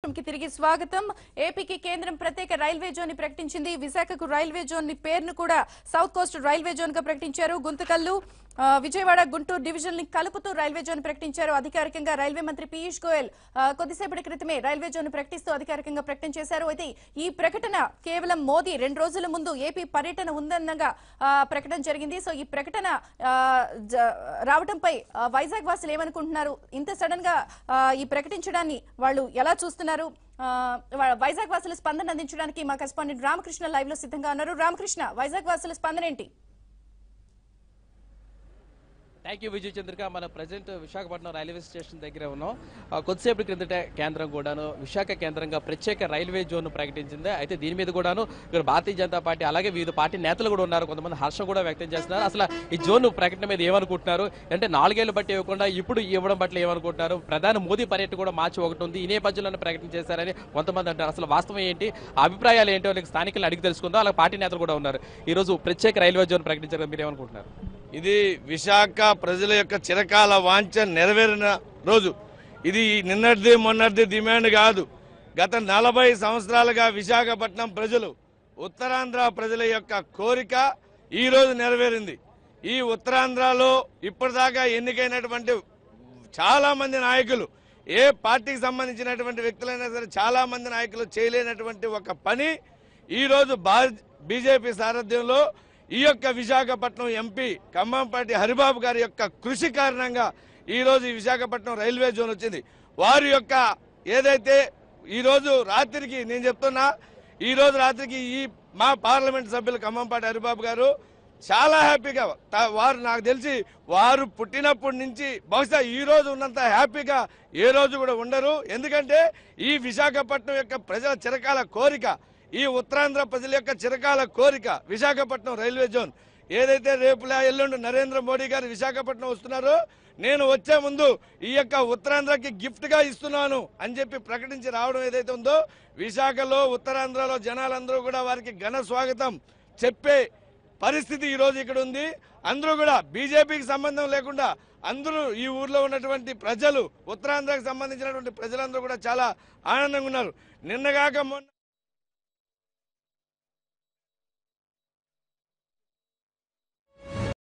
కి తిరిగి స్వాగతం ఏపీకి కేంద్రం ప్రత్యేక రైల్వే జోన్ ని ప్రకటించింది విశాఖకు రైల్వే జోన్ ని పేరును కూడా సౌత్ కోస్ట్ రైల్వే జోన్ గా ప్రకటించారు గుంతకల్లు ఆ, విజయవాడ గుంటూరు డివిజన్ ని కలుపుతూ రైల్వే జోన్ ప్రకటించారు అధికారికంగా రైల్వే మంత్రి పీయూష్ గోయల్ ఆ, కొద్దిసేపటి క్రితమే రైల్వే జోన్ ని ప్రకటిస్తూ అధికారికంగా ప్రకటన చేశారు అయితే ఈ ప్రకటన కేవలం మోదీ రెండు రోజుల ముందు ఏపీ పర్యటన ఉందన్నగా ఆ, ప్రకటన జరిగింది సో ఈ ప్రకటన ఆ, జ- రావడంపై ఆ, వైజాగ్ వాసులు ఏమనుకుంటున్నారు ఇంత సడన్ గా ఆ, ఈ ప్రకటించడాన్ని వాళ్ళు ఎలా చూస్తున్నారు ఆ, వా- వైజాగ్ వాసుల స్పందన అందించడానికి మా కరెస్పాండెంట్ రామకృష్ణ లైవ్ లో సిద్ధంగా ఉన్నారు రామకృష్ణ వైజాగ్ వాసుల స్పందన ఏంటి థ్యాంక్ యూ విజయ్ చంద్రిక మన ప్రజెంట్ విశాఖపట్నం రైల్వే స్టేషన్ దగ్గర ఉన్నాం ఆ, కొద్దిసేపటి క్రిందట కేంద్రం కూడాను విశాఖ కేంద్రంగా ప్రత్యేక రైల్వే జోన్ ప్రకటించింది అయితే దీని మీద కూడాను ఇక్కడ భారతీయ జనతా పార్టీ అలాగే వివిధ పార్టీ నేతలు కూడా ఉన్నారు కొంతమంది హర్షం కూడా వ్యక్తం చేస్తున్నారు అసలు ఈ జోన్ ప్రకటన మీద ఏమనుకుంటున్నారు అంటే నాలుగేళ్లు బట్టి ఇవ్వకుండా ఇప్పుడు ఇవ్వడం పట్ల ఏమనుకుంటున్నారు ప్రధాని మోదీ పర్యటన కూడా మార్చి ఒకటి ఉంది ఈ నేపథ్యంలోనే ప్రకటన చేశారని కొంతమంది అంటారు అసలు వాస్తవం ఏంటి ఆ అభిప్రాయాలు ఏంటో వాళ్ళకి స్థానికులు అడిగి తెలుసుకుందాం అలాగే పార్టీ నేతలు కూడా ఉన్నారు ఈ రోజు ప్రత్యేక రైల్వే జోన్ ప్రకటించారు కదా, మీరు ఏమనుకుంటున్నారు ఇది విశాఖ ప్రజల యొక్క చిరకాల వాంఛ నెరవేరిన రోజు ఇది నిన్నటిది మొన్నటిది డిమాండ్ కాదు గత నలభై సంవత్సరాలుగా విశాఖపట్నం ప్రజలు ఉత్తరాంధ్ర ప్రజల యొక్క కోరిక ఈ రోజు నెరవేరింది ఈ ఉత్తరాంధ్రలో ఇప్పటిదాకా ఎన్నికైనటువంటి చాలా మంది నాయకులు ఏ పార్టీకి సంబంధించినటువంటి వ్యక్తులైనా సరే చాలా మంది నాయకులు చేయలేనటువంటి ఒక పని ఈ రోజు బీజేపీ సారథ్యంలో ఈ యొక్క విశాఖపట్నం ఎంపీ ఖమ్మంపాటి హరిబాబు గారి యొక్క కృషి కారణంగా ఈ రోజు ఈ విశాఖపట్నం రైల్వే జోన్ వచ్చింది వారి యొక్క ఏదైతే ఈ రోజు రాత్రికి నేను చెప్తున్నా ఈ రోజు రాత్రికి ఈ మా పార్లమెంట్ సభ్యులు ఖమ్మంపాటి హరిబాబు గారు చాలా హ్యాపీగా తా- వారు నాకు తెలిసి వారు పుట్టినప్పటి నుంచి బహుశా ఈ రోజు ఉన్నంత హ్యాపీగా ఏ రోజు కూడా ఉండరు ఎందుకంటే ఈ విశాఖపట్నం యొక్క ప్రజల చిరకాల కోరిక ఈ ఉత్తరాంధ్ర ప్రజల యొక్క చిరకాల కోరిక విశాఖపట్నం రైల్వే జోన్ ఏదైతే రేపులా ఎల్లుండి నరేంద్ర మోడీ గారు విశాఖపట్నం వస్తున్నారో నేను వచ్చే ముందు ఈ యొక్క ఉత్తరాంధ్రకి గిఫ్ట్ గా ఇస్తున్నాను అని చెప్పి ప్రకటించి రావడం ఏదైతే ఉందో విశాఖలో ఉత్తరాంధ్రలో జనాలందరూ కూడా వారికి ఘన స్వాగతం చెప్పే పరిస్థితి ఈ రోజు ఇక్కడ ఉంది అందరూ కూడా బీజేపీకి సంబంధం లేకుండా అందరూ ఈ ఊర్లో ఉన్నటువంటి ప్రజలు ఉత్తరాంధ్రకు సంబంధించినటువంటి ప్రజలందరూ కూడా చాలా ఆనందంగా ఉన్నారు నిన్నగాక మొన్న